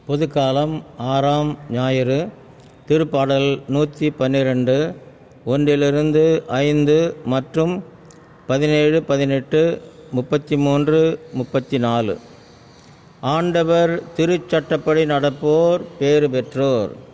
பொதுக்காலம் ஆறாம் ஞாயிறு திருப்பாடல் நூற்றி பன்னிரெண்டு ஒன்றிலிருந்து ஐந்து மற்றும் பதினேழு பதினெட்டு முப்பத்தி மூன்று முப்பத்தி நாலு ஆண்டவர் திருச்சட்டப்படி நடப்போர் பேறு பெற்றோர்